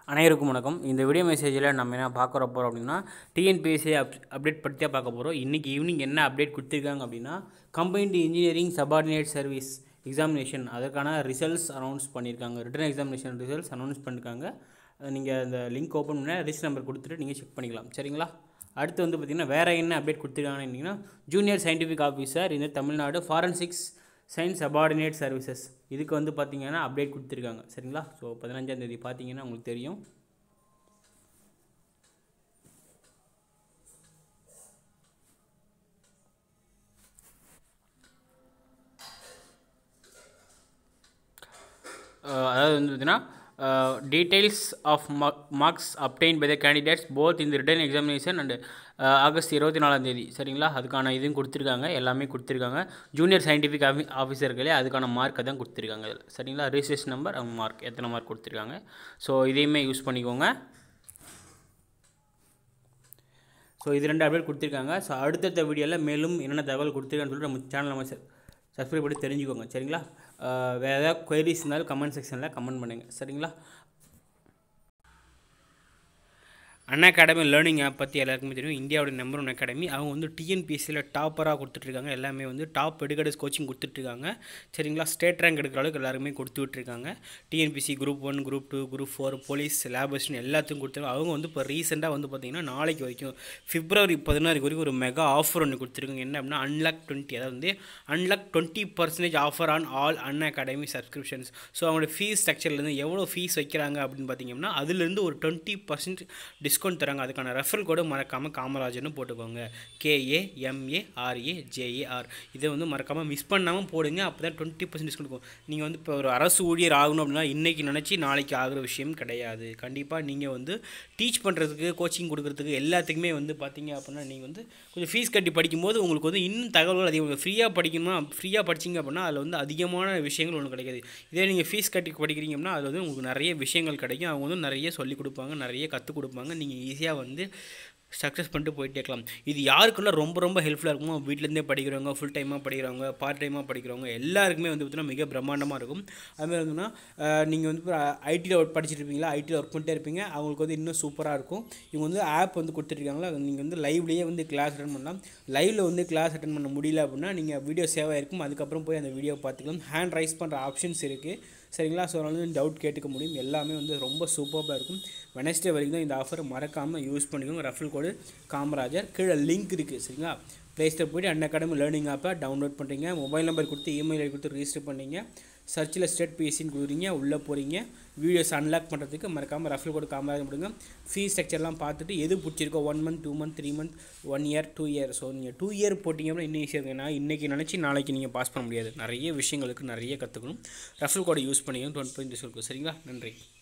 அனைவருக்கும் வணக்கம் இந்த வீடியோ மெசேஜில் நம்ம என்ன பார்க்குற போகிறோம் அப்படின்னா டிஎன்பிஎஸ்சி அப் அப்டேட் பற்றி தான் பார்க்க போகிறோம் இன்றைக்கி ஈவினிங் என்ன அப்டேட் கொடுத்துருக்காங்க அப்படின்னா combined engineering subordinate service examination அதற்கான ரிசல்ட்ஸ் அனௌன்ஸ் பண்ணியிருக்காங்க ரிட்டன் எக்ஸாமினேஷன் ரிசல்ட்ஸ் அனௌன்ஸ் பண்ணியிருக்காங்க நீங்கள் அந்த லிங்க் ஓப்பன் பண்ணால் ரிஜிஸ்டர் நம்பர் கொடுத்துட்டு நீங்கள் செக் பண்ணிக்கலாம் சரிங்களா அடுத்து வந்து பார்த்திங்கன்னா வேறு என்ன அப்டேட் கொடுத்துருக்காங்கன்னு ஜூனியர் சயின்டிஃபிக் ஆஃபீஸர் இந்த Tamil Nadu forensics science subordinate services இதுக்கு வந்து பார்த்தீங்கன்னா அப்டேட் கொடுத்துருக்காங்க சரிங்களா ஸோ பதினஞ்சாம் தேதி பார்த்தீங்கன்னா உங்களுக்கு தெரியும் அஹ் அதாவது வந்து பார்த்தீங்கன்னா details of marks obtained by the candidates both இந்த ரிட்டன் எக்ஸாமினேஷன் அண்ட் ஆகஸ்ட் இருபத்தி நாலாம் தேதி சரிங்களா அதுக்கான இதுவும் கொடுத்துருக்காங்க எல்லாமே கொடுத்துருக்காங்க ஜூனியர் சயின்டிஃபிக் ஆஃபி ஆஃபீஸர்களே அதுக்கான மார்க்கை தான் கொடுத்துருக்காங்க இதில் சரிங்களா ரிஜிஸ்ட்ரேஷன் நம்பர் அவங்க மார்க் எத்தனை மார்க் கொடுத்துருக்காங்க ஸோ இதையுமே யூஸ் பண்ணிக்கோங்க ஸோ இது ரெண்டு அப்டேட் கொடுத்துருக்காங்க ஸோ அடுத்தடுத்த வீடியோவில் மேலும் என்னென்ன தகவல் கொடுத்துருக்கான்னு சொல்லிட்டு நம்ம சேனல் நம்ம சப்ஸ்கிரைப் பண்ணி தெரிஞ்சுக்கோங்க சரிங்களா வேறு ஏதாவது கொயரிஸ் இருந்தாலும் கமெண்ட் செக்ஷனில் கமெண்ட் பண்ணுங்கள் சரிங்களா அண்ணா அகாடமி லேர்னிங் ஆப் பற்றி எல்லாருக்குமே தெரியும் இந்தியாவோட நம்பர் ஒன் அகாடமி அவங்க வந்து டிஎன்பிஎஸ்சியில் டாப்பராக கொடுத்துட்ருக்காங்க எல்லாமே வந்து டாப் எடுக்கடஸ் கோச்சிங் கொடுத்துட்ருக்காங்க சரிங்களா ஸ்டேட் ரேங்க் எடுக்கிற அளவுக்கு எல்லாருமே கொடுத்து விட்ருக்காங்க TNPSC group one group two group four police லேபஸ்னு எல்லாத்துக்கும் கொடுத்துருக்காங்க அவங்க வந்து இப்போ ரீசெண்டாக வந்து பார்த்திங்கன்னா நாளைக்கு வரைக்கும் பிப்ரவரி பதினாறு வரைக்கும் ஒரு மெகா ஆஃபர் ஒன்று கொடுத்துருக்காங்க என்ன அப்படின்னா அன்லாக் டுவெண்ட்டி அதாவது வந்து unlock twenty percentage offer on all Unacademy subscriptions so அவங்களோட ஃபீஸ் ஸ்ட்ரக்சர்லேருந்து எவ்வளோ ஃபீஸ் வைக்கிறாங்க அப்படின்னு பார்த்தீங்கன்னா அதுலேருந்து ஒரு டுவெண்ட்டி பர்சன்ட் டிஸ்கவுண்ட் தராங்க அதுக்கான ரெஃபரல் கோடு மறக்காமல் காமராஜர்னு போட்டுக்கோங்க கேஏ எம்ஏ ஆர்ஏ ஜேஏஆர் இதை வந்து மறக்காமல் மிஸ் பண்ணாமல் போடுங்க அப்போ தான் டுவெண்ட்டி பர்சன்ட் டிஸ்கவுண்ட் இருக்கும் நீங்கள் வந்து இப்போ ஒரு அரசு ஊழியர் ஆகணும் அப்படின்னா இன்றைக்கி நினச்சி நாளைக்கு ஆகிற விஷயம் கிடையாது கண்டிப்பாக நீங்கள் வந்து டீச் பண்ணுறதுக்கு கோச்சிங் கொடுக்குறதுக்கு எல்லாத்துக்குமே வந்து பார்த்தீங்க அப்படின்னா நீங்கள் வந்து கொஞ்சம் ஃபீஸ் கட்டி படிக்கும்போது உங்களுக்கு வந்து இன்னும் தகவல்கள் அதிகம் ஃப்ரீயாக படிக்கணும்னா ஃப்ரீயாக படிச்சிங்க அப்படின்னா அதில் வந்து அதிகமான விஷயங்கள் ஒன்று கிடைக்காது இதே நீங்கள் ஃபீஸ் கட்டி படிக்கிறீங்க அப்படின்னா அதில் வந்து உங்களுக்கு நிறைய விஷயங்கள் கிடைக்கும் அவங்க வந்து நிறைய சொல்லிக் கொடுப்பாங்க நிறைய கற்றுக் கொடுப்பாங்க நீங்கள் ஈஸியாக வந்து சக்ஸஸ் பண்ணிட்டு போயிட்டே இருக்கலாம் இது யாருக்குள்ள ரொம்ப ரொம்ப ஹெல்ப்ஃபுல்லாக இருக்குமோ வீட்டிலேருந்தே படிக்கிறவங்க ஃபுல் டைமாக படிக்கிறவங்க பார்ட் டைமாக படிக்கிறவங்க எல்லாருக்குமே வந்து பார்த்தீங்கன்னா மிக பிரம்மாண்டமாக இருக்கும் அதுமாதிரி வந்துன்னா நீங்கள் வந்து ஐடியில் ஒர்க் படிச்சுட்டு இருப்பீங்களா ஐடியில் ஒர்க் பண்ணிட்டே இருப்பீங்க அவங்களுக்கு வந்து இன்னும் சூப்பராக இருக்கும் இவங்க வந்து ஆப் வந்து கொடுத்துருக்காங்களா நீங்கள் வந்து லைவ்லேயே வந்து கிளாஸ் அட்டன் பண்ணலாம் லைவில் வந்து கிளாஸ் அட்டன் பண்ண முடியல அப்படின்னா நீங்கள் வீடியோ சேவ் ஆகிருக்கும் அதுக்கப்புறம் போய் அந்த வீடியோ பார்த்துக்கலாம் ஹேண்ட் ரைஸ் பண்ணுற ஆப்ஷன்ஸ் இருக்குது சரிங்களா ஸோ அதனால வந்து டவுட் கேட்டுக்க முடியும் எல்லாமே வந்து ரொம்ப சூப்பராக இருக்கும் வெனஸ்டே வரைக்கும் தான் இந்த ஆஃபர் மறக்காமல் யூஸ் பண்ணிக்கோங்க ரெஃபரல் கோடு காமராஜர் கீழே லிங்க் இருக்குது சரிங்களா ப்ளே ஸ்டோர் போய்ட்டு அன் அகாடமி லேர்னிங் ஆப்பை டவுன்லோட் பண்ணுறீங்க மொபைல் நம்பர் கொடுத்து இமெயில் ஐடி கொடுத்து ரிஜிஸ்டர் பண்ணீங்க சர்ச்சில் ஸ்டேட் பிஎஸ்சின்னு கொடுக்குறீங்க உள்ளே போகிறீங்க வீடியோஸ் அன்லாக் பண்ணுறதுக்கு மறக்காமல் ரெஃபரல் கோடு காமராஜர் கொடுங்க ஃபீஸ் ஸ்ட்ரக்சர்லாம் பார்த்துட்டு எது பிடிச்சிருக்கோ one month two month three month one year two year so நீங்கள் டூ இயர் போட்டிங்க அப்படின்னா இன்னும் ஈஸியாக இருக்கும் ஏன்னா இன்றைக்கி நினச்சி நாளைக்கு நீங்கள் பாஸ் பண்ண முடியாது நிறைய விஷயங்களுக்கு நிறைய கற்றுக்கணும் ரெஃபரல் கோடை யூஸ் பண்ணிக்கணும் டுவெண்ட்டி டுவெண்ட்டி சொல்லுங்கள் சரிங்களா நன்றி